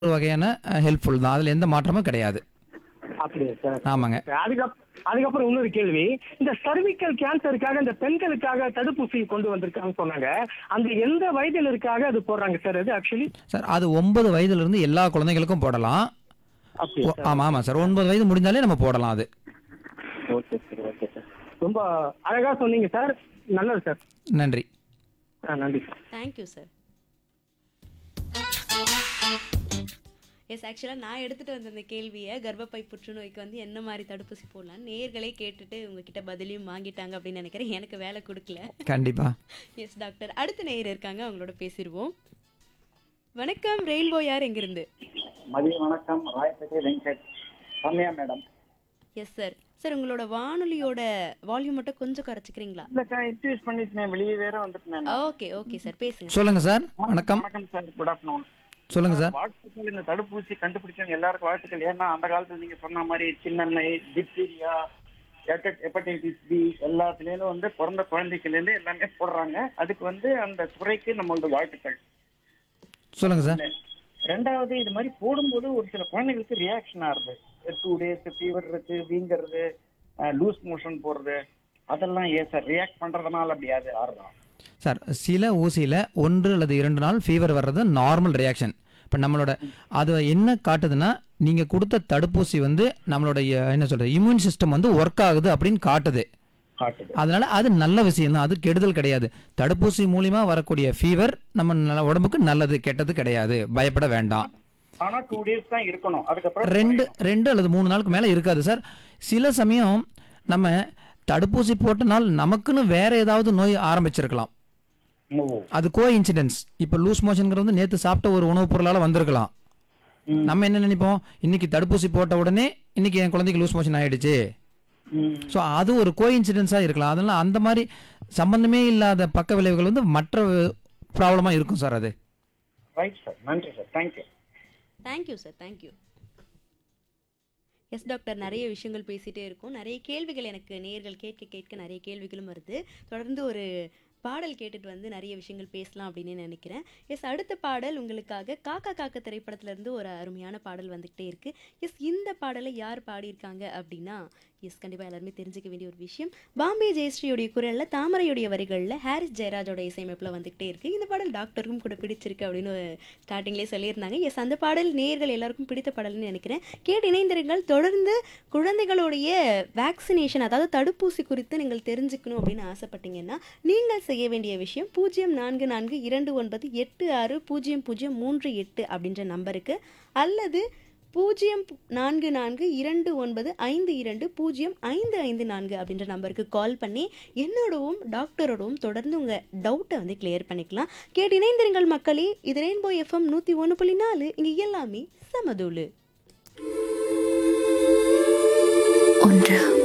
ஒரு வகையான ஹெல்ப்ஃபுல் தான் அதில் எந்த மாற்றமும் கிடையாது அப்படியா சார் ஆமாங்க அதுக்கப் அதுக்கப்புறம் இன்னொரு கேள்வி இந்த சர்விக்கல் கேன்சருக்காக இந்த பெண்களுக்காக தடுப்பூசி கொண்டு வந்திருக்காங்கன்னு சொன்னாங்க அந்த எந்த வயதினருக்காக அது போடுறாங்க சார் அது ஆக்சுவலி சார் அது ஒன்பது வயதுலேருந்து எல்லா குழந்தைகளுக்கும் போடலாம் அப்படியா ஓ, ஆமாம் ஆமாம் சார் ஒன்பது வயது முடிஞ்சாலே நம்ம போடலாம் அது ஓகே சார் ஓகே சார் ரொம்ப அழகா சொன்னீங்க சார் நல்லது சார் நன்றி ஆ, நன்றி சார் தேங்க்யூ சார் எஸ் ஆக்சுவலாக நான் எடுத்துகிட்டு வந்த அந்த கேள்வியை கர்ப்பப்பை புற்றுநோய்க்கு வந்து என்ன மாதிரி தடுப்பூசி போடலாம் நேர்களே கேட்டுட்டு உங்ககிட்ட பதிலையும் வாங்கிட்டாங்க அப்படின்னு நினைக்கிறேன் எனக்கு வேலை கொடுக்கல கண்டிப்பாக எஸ் டாக்டர் அடுத்த நேயர் இருக்காங்க அவங்களோட பேசிடுவோம் வணக்கம் ரெயின்போ யார் எங்கிருந்து மதிய வணக்கம் Royapettah Venkat Ramya madam yes sir sir உங்களோட வானொலியோட வால்யூம் மட்டும் கொஞ்சம் குறைச்சிக்கிறீங்களா இல்லக்கா இன்ட்ரடியூஸ் பண்ணிட்டேன் வெளியே வேற வந்துட்டேன் ஓகே ஓகே சார் பேசுங்க சொல்லுங்கள் சார் வணக்கம் வணக்கம் சார் குட் ஆஃப்டர்நூன் சொல்லுங்கள் சார் வாழ்த்துக்கள் இந்த தடுப்பூசி கண்டுபிடிச்சவங்க எல்லாருக்கும் வாழ்த்துக்கள் ஏன்னா அந்த காலத்துல நீங்க சொன்ன மாதிரி சின்னண்ணை டிப்தீரியா ஹெப்படைட்டிஸ் பி எல்லாத்துலயும் வந்து பிறந்த குழந்தைக்குல இருந்து எல்லாமே போடுறாங்க அதுக்கு வந்து அந்த துறைக்கு நம்மளோட வாழ்த்துக்கள் சொல்லுங்கள் சார் ரெண்டாவது இது மாதிரி போடும்போது ஒரு சில குழந்தைகளுக்கு ரியாக்ஷன் ஆகுது டூ டேஸ் ஃபீவர் இருக்கு வீங்கிறது லூஸ் மோஷன் போறது அதெல்லாம் ஏன் சார் ரியாக்ட் பண்றதுனால அப்படி அது ஆறுதான் சார் சில ஊசியில் ஒன்று அல்லது இரண்டு நாள் ஃபீவர் வர்றது நார்மல் ரியாக்ஷன் இப்போ நம்மளோட அது என்ன காட்டுதுன்னா நீங்கள் கொடுத்த தடுப்பூசி வந்து நம்மளோட அஹ், என்ன சொல்கிறது இம்யூன் சிஸ்டம் வந்து ஒர்க் ஆகுது அப்படின்னு காட்டுது காட்டுது அதனால அது நல்ல விஷயம் தான் அது கெடுதல் கிடையாது தடுப்பூசி மூலியமா வரக்கூடிய ஃபீவர் நம்ம நல்ல உடம்புக்கு நல்லது கெட்டது கிடையாது பயப்பட வேண்டாம் ஆனா டூ டேஸ் தான் இருக்கணும் அதுக்கப்புறம் ரெண்டு ரெண்டு அல்லது மூணு நாளுக்கு மேலே இருக்காது சார் சில சமயம் நம்ம தடுப்பூசி போட்ட நாள் நமக்குன்னு வேற ஏதாவது நோய் ஆரம்பிச்சிருக்கலாம் ஓ. அது கோ இன்சிடென்ட்ஸ் இப்போ லூஸ் மோஷன்ங்கிறது வந்து நேற்று சாப்பிட்ட ஒரு உணவுப் பொருளால் வந்திருக்கலாம் ம். நம்ம என்ன நினைப்போம் இன்னைக்கு தடுப்பூசி போட்ட உடனே இன்னைக்கு என் குழந்தைக்கு லூஸ் மோஷன் ஆயிடுச்சு ம். ஸோ அது ஒரு கோ இன்சிடென்ஸாக இருக்கலாம் அதனால அந்த மாதிரி சம்பந்தமே இல்லாத பக்க விளைவுகள் வந்து மற்ற ப்ராப்ளமாக இருக்கும் சார் அது ரைட் சார் நன்றி sir thank you thank you sir thank you yes doctor நிறைய விஷயங்கள் பேசிகிட்டே இருக்கோம் நிறைய கேள்விகள் எனக்கு நேர்கள் கேட்க கேட்க நிறைய கேள்விகளும் வருது தொடர்ந்து ஒரு பாடல் கேட்டுட்டு வந்து நிறைய விஷயங்கள் பேசலாம் அப்படின்னு நினைக்கிறேன் எஸ் அடுத்த பாடல் உங்களுக்காக காக்கா காக்க திரைப்படத்திலேருந்து ஒரு அருமையான பாடல் வந்துக்கிட்டே இருக்குது எஸ் இந்த பாடலை யார் பாடியிருக்காங்க அப்படின்னா எஸ் கண்டிப்பாக எல்லாருமே தெரிஞ்சுக்க வேண்டிய ஒரு விஷயம் பாம்பே ஜெயஸ்ரீயோடைய குரலில் தாமரையுடைய வரிகளில் ஹாரிஸ் ஜெயராஜோட இசையமைப்பில் வந்துக்கிட்டே இருக்குது இந்த பாடல் டாக்டருக்கும் கூட பிடிச்சிருக்கு அப்படின்னு ஸ்டார்டிங்லேயே சொல்லியிருந்தாங்க எஸ் அந்த பாடல் நேர்கள் எல்லாருக்கும் பிடித்த பாடல்னு நினைக்கிறேன் கேட்டு இணைந்திருங்கள் தொடர்ந்து குழந்தைகளுடைய வேக்சினேஷன் அதாவது தடுப்பூசி குறித்து நீங்கள் தெரிஞ்சுக்கணும் அப்படின்னு ஆசைப்பட்டீங்கன்னா நீங்கள் செய்ய வேண்டிய விஷயம் பூஜ்ஜியம் நான்கு நான்கு இரண்டு ஒன்பது எட்டு ஆறு பூஜ்ஜியம் பூஜ்ஜியம் மூன்று எட்டு அப்படின்ற நம்பருக்கு அல்லது பூஜ்ஜியம் நான்கு நான்கு இரண்டு ஒன்பது ஐந்து இரண்டு பூஜ்ஜியம் ஐந்து ஐந்து நான்கு அப்படின்ற நம்பருக்கு கால் பண்ணி என்னோடவும் டாக்டரோடவும் தொடர்ந்து உங்கள் டவுட்டை வந்து கிளியர் பண்ணிக்கலாம் கேட்டு இணைந்திருங்கள் மக்களே இது ரெயின்போ எஃப்எம் நூற்றி ஒன்று புள்ளி நாலு இங்கே எல்லாமே சமதூளு ஒன்று